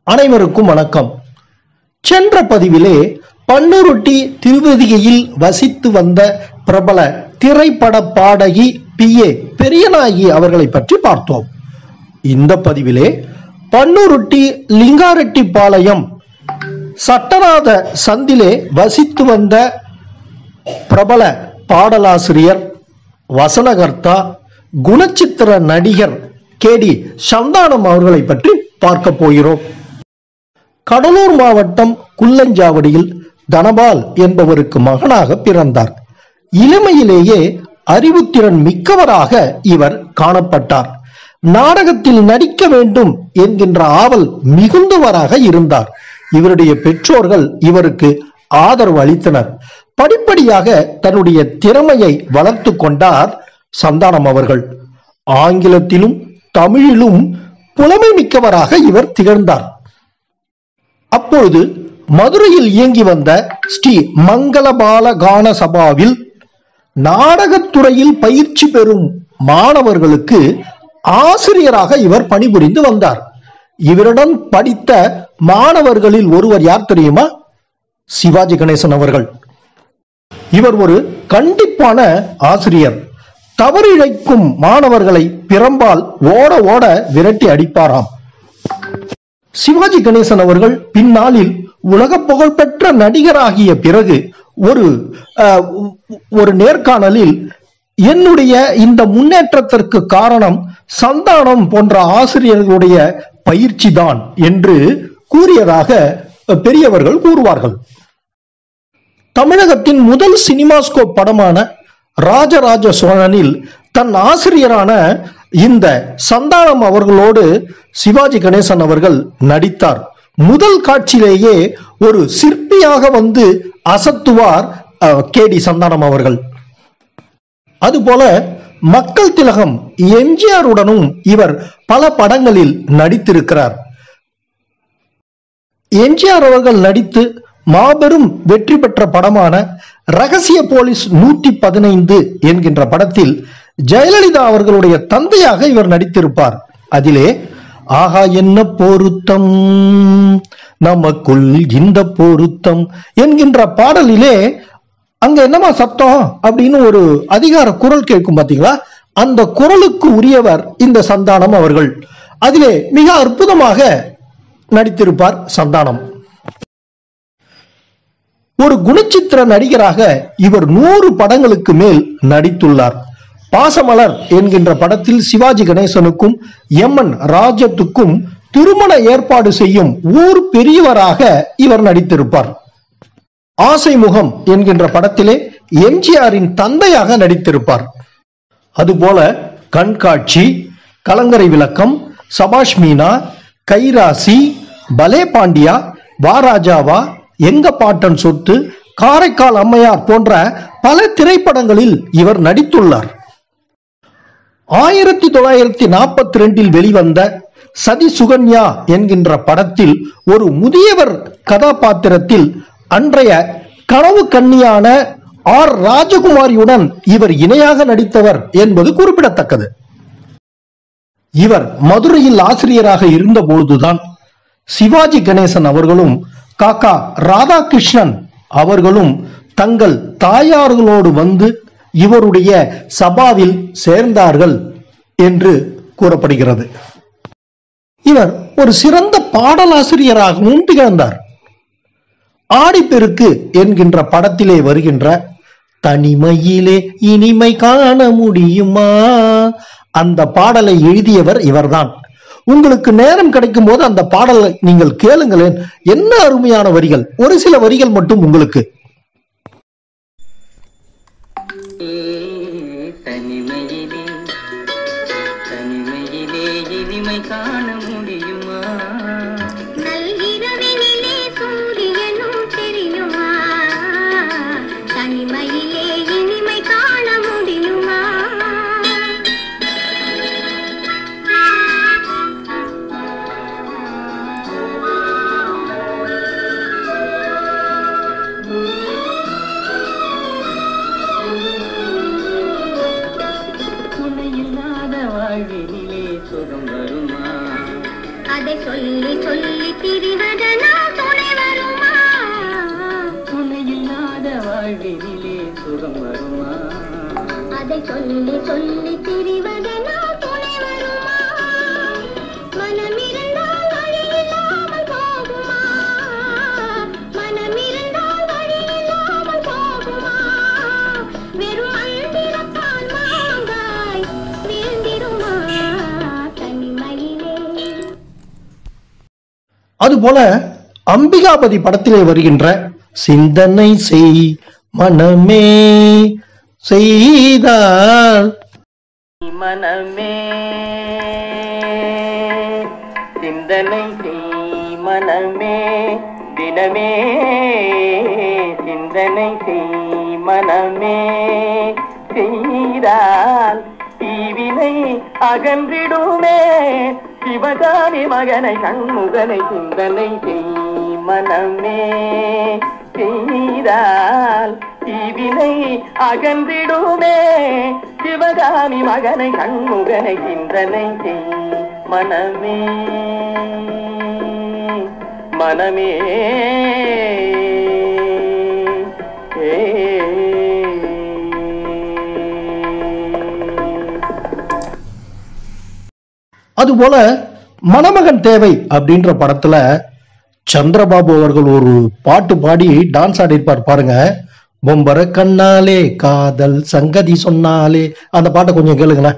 அனைவருக்கும் வணக்கம் சென்ற பதிவிலே பன்னுருட்டி திருவதிகையில் வசித்து வந்த பிரபல திரைப்பட பாடகி பி ஏ பெரியநாயகி அவர்களை பற்றி பார்த்தோம் இந்த பதிவிலே பன்னுருட்டி லிங்காரெட்டிப்பாளையம் சட்டநாத சந்திலே வசித்து வந்த பிரபல பாடலாசிரியர் வசனகர்த்தா குணச்சித்திர நடிகர் கே டி சந்தானம் அவர்களை பற்றி பார்க்க போகிறோம் கடலூர் மாவட்டம் குள்ளஞ்சாவடியில் தனபால் என்பவருக்கு மகனாக பிறந்தார் இளமையிலேயே அறிவுத்திறன் மிக்கவராக இவர் காணப்பட்டார் நாடகத்தில் நடிக்க வேண்டும் என்கின்ற ஆவல் மிகுந்தவராக இருந்தார் இவருடைய பெற்றோர்கள் இவருக்கு ஆதரவு அளித்தனர் படிப்படியாக தன்னுடைய திறமையை வளர்த்து கொண்டார் சந்தானம் அவர்கள் ஆங்கிலத்திலும் தமிழிலும் புலமை மிக்கவராக இவர் திகழ்ந்தார் அப்பொழுது மதுரையில் இயங்கி வந்த ஸ்ரீ மங்களபால கான சபாவில் நாடகத்துறையில் பயிற்சி பெறும் மாணவர்களுக்கு ஆசிரியராக இவர் பணிபுரிந்து வந்தார் இவரிடம் படித்த மாணவர்களில் ஒருவர் யார் தெரியுமா சிவாஜி கணேசன் அவர்கள் இவர் ஒரு கண்டிப்பான ஆசிரியர் தவறிழைக்கும் மாணவர்களை பிறம்பால் ஓட ஓட விரட்டி அடிப்பாராம் சிவாஜி கணேசன் அவர்கள் பின்னாளில் உலக புகழ்பெற்ற நடிகராகிய பிறகு ஒரு அஹ், ஒரு நேர்காணலில் என்னுடைய இந்த முன்னேற்றத்திற்கு காரணம் சந்தானம் போன்ற ஆசிரியர்களுடைய பயிற்சி தான் என்று கூறியதாக பெரியவர்கள் கூறுவார்கள் தமிழகத்தின் முதல் சினிமாஸ்கோப் படமான ராஜராஜ சோழனில் தன் ஆசிரியரான இந்த சந்தானம் அவர்களோடு சிவாஜி கணேசன் அவர்கள் நடித்தார் முதல் காட்சியிலேயே ஒரு சிற்பியாக வந்து அசத்துவார் கே டி சந்தானம் அவர்கள் அதுபோல மக்கள் திலகம் எம்ஜிஆருடனும் இவர் பல படங்களில் நடித்திருக்கிறார் எம்ஜிஆர் அவர்கள் நடித்து மாபெரும் வெற்றி பெற்ற படமான ரகசிய போலீஸ் நூற்றி பதினைந்து என்கின்ற படத்தில் ஜெயலலிதா அவர்களுடைய தந்தையாக இவர் நடித்திருப்பார் அதிலே ஆகா என்ன பொருத்தம் நமக்குள் இந்த பொருத்தம் என்கின்ற பாடலிலே அங்க என்னமா சத்தம் அப்படின்னு ஒரு அதிகார குரல் கேட்கும் பாத்தீங்களா அந்த குரலுக்கு உரியவர் இந்த சந்தானம் அவர்கள் அதிலே மிக அற்புதமாக நடித்திருப்பார் சந்தானம் ஒரு குணச்சித்திர நடிகராக இவர் நூறு படங்களுக்கு மேல் நடித்துள்ளார் பாசமலர் என்கின்ற படத்தில் சிவாஜி கணேசனுக்கும் எம் என் ராஜத்துக்கும் திருமண ஏற்பாடு செய்யும் ஊர் பெரியவராக இவர் நடித்திருப்பார் ஆசை முகம் என்கின்ற படத்திலே எம்ஜிஆரின் தந்தையாக நடித்திருப்பார் அதுபோல கண்காட்சி கலங்கரை விளக்கம் சபாஷ் மீனா கைராசி பலே பாண்டியா வாராஜாவா எங்க பாட்டன் சொத்து காரைக்கால் அம்மையார் போன்ற பல திரைப்படங்களில் இவர் நடித்துள்ளார் ஆயிரத்தி தொள்ளாயிரத்தி நாற்பத்தி ரெண்டில் வெளிவந்த சதி சுகன்யா என்கின்ற படத்தில் ஒரு முதியவர் கதாபாத்திரத்தில் அன்றைய கனவு கன்னியான ஆர் ராஜகுமாரியுடன் இவர் இணையாக நடித்தவர் என்பது குறிப்பிடத்தக்கது இவர் மதுரையில் ஆசிரியராக இருந்த பொழுதுதான் சிவாஜி கணேசன் அவர்களும் காக்கா ராதாகிருஷ்ணன் அவர்களும் தங்கள் தாயார்களோடு வந்து இவருடைய சபாவில் சேர்ந்தார்கள் என்று கூறப்படுகிறது இவர் ஒரு சிறந்த பாடலாசிரியராகவும் திகழ்ந்தார் ஆடிப்பெருக்கு என்கின்ற படத்திலே வருகின்ற தனிமையிலே இனிமை காண முடியுமா அந்த பாடலை எழுதியவர் இவர்தான் உங்களுக்கு நேரம் கிடைக்கும் போது அந்த பாடலை நீங்கள் கேளுங்களேன் என்ன அருமையான வரிகள் ஒரு சில வரிகள் மட்டும் உங்களுக்கு தனிமையிலே தனிமையிலே இனிமை காண முடியுமா நல்கிரவினிலே சூரியனும் தெரியுமா தனிமையிலே இனிமை காண முடியுமா ஆ சொல்லி திரிவதனால் துணை வருமா துணையில்லாத வாழ்வினிலே சுகம் வருமா அதை சொல்லி சொல்லி திரிவதனால் துணை வருமா மனமிருந்தால் வழி இல்லாமல் போகுமா மனமிருந்தால் வழி இல்லாமல் போகுமா வெறும் மந்திரத்தான் மாங்காய் வீழ்ந்திருமா தனிமையிலே அதுபோல அம்பிகாபதி படத்திலே வருகின்ற சிந்தனை செய் மனமே செய்தால் மனமே சிந்தனை செய் மனமே தினமே சிந்தனை செய் மனமே செய்தால் தீவினை அகன்றிடுமே சிவகாமி மகனை கண்முகனை சிந்தனை செய் மனமே செய்தால் தீவினை அகன்றிடுமே சிவகாமி மகனை கண்முகனை சிந்தனை செய் மனமே மனமே ஏ அதுபோல மணமகன் தேவை அப்படின்ற படத்துல சந்திரபாபு அவர்கள் ஒரு பாட்டு பாடி டான்ஸ் ஆடிருப்பார் பாருங்க பொம்பர கண்ணாலே காதல் சங்கதி சொன்னாலே அந்த பாட்டை கொஞ்சம் கேளுங்களேன்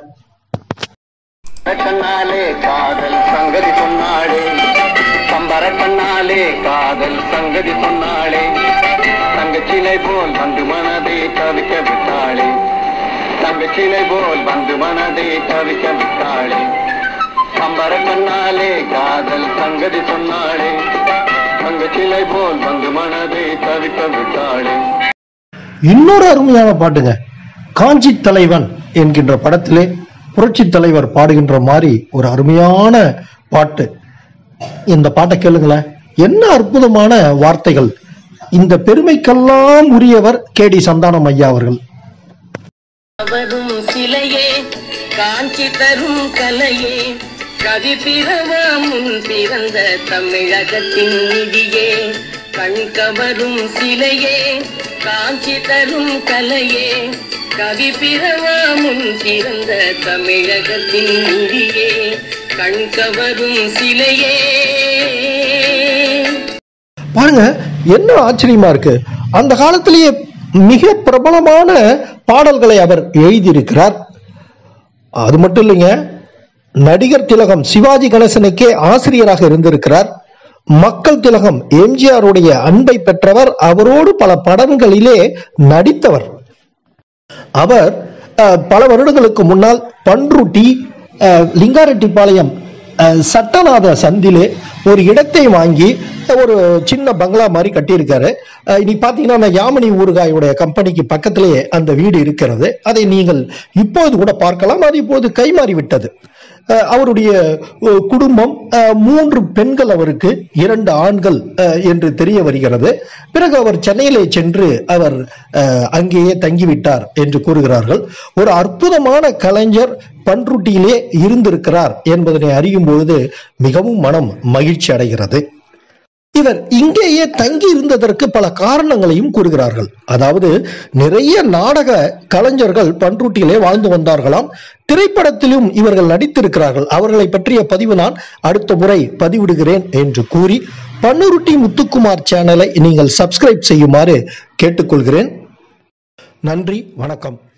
கண்ணாலே காதல் சங்கதி சொன்னாளே சம்பர கண்ணாலே காதல் சங்கதி சொன்னாளே தங்கச்சிலை போல் வந்து மனதை தவிக்க விட்டாளே தங்கச்சிலை போல் வந்து மனதை தவிக்க விட்டாளே சம்பர கண்ணாலே காதல் சங்கதி சொன்னாளே தங்கச்சிலை போல் வந்து மனதை தவிக்க விட்டாளே இன்னொரு அருமையான பாட்டுங்க காஞ்சி தலைவன் என்கின்ற படத்திலே புரட்சி தலைவர் பாடுகின்ற மாதிரி ஒரு அருமையான பாட்டு இந்த பாட்டை கேளுங்களேன் என்ன அற்புதமான வார்த்தைகள் இந்த பெருமைக்கெல்லாம் உரியவர் கே டி சந்தானம் ஐயா அவர்கள் வரும் சிலையே காஞ்சி தரும் கலையே கவி பிறவா முன் பிறந்த தமிழகத்தின் நிதியே கண் கவரும் சிலையே காஞ்சி தரும் கலையே கவி பிறவா முன் பிறந்த தமிழகத்தின் நிதியே கண் கவரும் சிலையே பாருங்க என்ன ஆச்சரியமா இருக்கு அந்த காலத்திலேயே மிக பிரபலமான பாடல்களை அவர் எழுதியிருக்கிறார் அது மட்டும் இல்லைங்க நடிகர் திலகம் சிவாஜி கணேசனுக்கே ஆசிரியராக இருந்திருக்கிறார் மக்கள் திலகம் எம்ஜிஆருடைய அன்பை பெற்றவர் அவரோடு பல படங்களிலே நடித்தவர் அவர் அஹ், பல வருடங்களுக்கு முன்னால் பன்ருட்டி அஹ், லிங்காரெட்டிப்பாளையம் அஹ், சட்டநாத சந்திலே ஒரு இடத்தை வாங்கி ஒரு சின்ன பங்களா மாதிரி கட்டியிருக்காரு அஹ், இன்னைக்கு பார்த்தீங்கன்னா அந்த யாமினி ஊறுகாயோடைய கம்பெனிக்கு பக்கத்திலேயே அந்த வீடு இருக்கிறது அதை நீங்கள் இப்போது கூட பார்க்கலாம் அது இப்போது கைமாறி விட்டது அஹ், அவருடைய அஹ், குடும்பம் அஹ், மூன்று பெண்கள் அவருக்கு இரண்டு ஆண்கள் அஹ், என்று தெரிய வருகிறது பிறகு அவர் சென்னையிலே சென்று அவர் அஹ், அங்கேயே தங்கிவிட்டார் என்று கூறுகிறார்கள் ஒரு அற்புதமான கலைஞர் பன்ருட்டியிலே இருந்திருக்கிறார் என்பதனை அறியும் பொழுது மிகவும் மனம் மகிழ்ச்சி அடைகிறது இவர் இங்கேயே தங்கி இருந்ததற்கு பல காரணங்களையும் கூறுகிறார்கள் அதாவது நிறைய நாடக கலைஞர்கள் பன்ருட்டியிலே வாழ்ந்து வந்தார்களாம் திரைப்படத்திலும் இவர்கள் நடித்திருக்கிறார்கள் அவர்களை பற்றிய பதிவு நான் அடுத்த முறை பதிவிடுகிறேன் என்று கூறி பன்னுருட்டி முத்துக்குமார் சேனலை நீங்கள் சப்ஸ்கிரைப் செய்யுமாறு கேட்டுக்கொள்கிறேன் நன்றி வணக்கம்